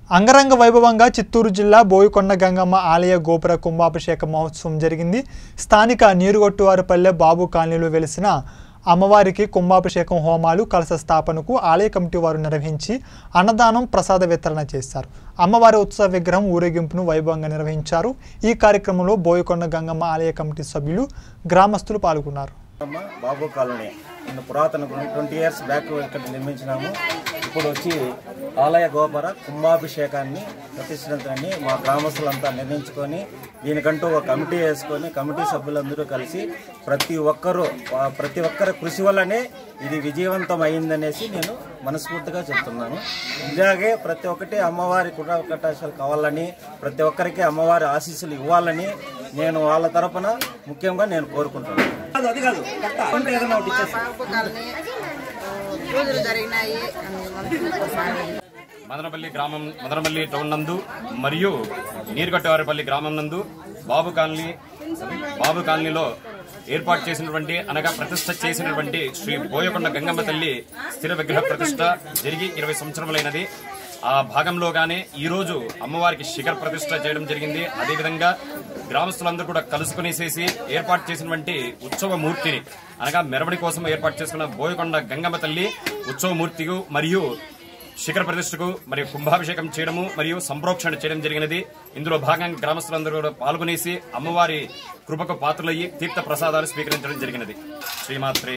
అంగరంగ వైభవంగా చిత్తూరు జిల్లా బోయికొండ గంగమ్మ ఆలయ గోపుర కుంభాభిషేక మహోత్సవం జరిగింది స్థానిక నీరుగొట్టువారిపల్లె బాబు కాలనీలో వెలిసిన అమ్మవారికి కుంభాభిషేకం హోమాలు కలశ స్థాపనకు ఆలయ కమిటీ వారు నిర్వహించి అన్నదానం ప్రసాద వితరణ చేశారు అమ్మవారి ఉత్సవ విగ్రహం ఊరేగింపును వైభవంగా నిర్వహించారు ఈ కార్యక్రమంలో బోయకొండ గంగమ్మ ఆలయ కమిటీ సభ్యులు గ్రామస్తులు పాల్గొన్నారు అమ్మ బాబు కాలనీ నేను పురాతన ట్వంటీ ఇయర్స్ బ్యాక్ ఇక్కడ నిర్మించినాము ఇప్పుడు వచ్చి ఆలయ గోపుర కుంభాభిషేకాన్ని ప్రతిష్ఠించాలని మా గ్రామస్తులంతా నిర్ణయించుకొని దీనికంటూ ఒక కమిటీ వేసుకొని కమిటీ సభ్యులందరూ కలిసి ప్రతి ఒక్కరూ వా- ప్రతి ఒక్కరి కృషి వల్లనే ఇది విజయవంతం అయిందనేసి నేను మనస్ఫూర్తిగా చెప్తున్నాను ఇలాగే ప్రతి ఒక్కటి అమ్మవారి కుటుంబ కటాశాలు కావాలని ప్రతి ఒక్కరికి అమ్మవారి ఆశీస్సులు ఇవ్వాలని నేను వాళ్ళ తరపున ముఖ్యంగా నేను కోరుకుంటున్నాను అది అది కాదు కట్ట. అంటే ఏదైనా ఒకటి ఇచ్చేసి. కాలనీ పూజలు జరిగినాయి ఒకసారి మదనపల్లి గ్రామం మదనపల్లి టౌన్ నందు మరియు నీరుగట్టవారిపల్లి గ్రామం నందు బాబు కాలనీ బాబు కాలనీలో ఏర్పాటు చేసినటువంటి అనగా ప్రతిష్ట చేసినటువంటి శ్రీ బోయకొండ గంగమ్మ తల్లి స్థిర విగ్రహ ప్రతిష్ట జరిగి ఇరవై సంవత్సరములైనది ఆ భాగంలోగానే ఈ రోజు అమ్మవారికి శిఖర ప్రతిష్ట చేయడం జరిగింది అదేవిధంగా గ్రామస్తులందరూ కూడా కలుసుకునేసేసి ఏర్పాటు చేసినటువంటి ఉత్సవ మూర్తిని అనగా మెరవడి కోసం ఏర్పాటు చేసుకున్న బోయకొండ గంగమ్మ తల్లి ఉత్సవ మూర్తికు మరియు శిఖర ప్రతిష్టకు మరియు కుంభాభిషేకం చేయడము మరియు సంప్రోక్షణ చేయడం జరిగినది ఇందులో భాగంగా గ్రామస్తులందరూ కూడా పాల్గొనేసి అమ్మవారి కృపకు పాత్రలయ్యి తీర్థ ప్రసాదాలు స్వీకరించడం జరిగినది శ్రీమాత్రే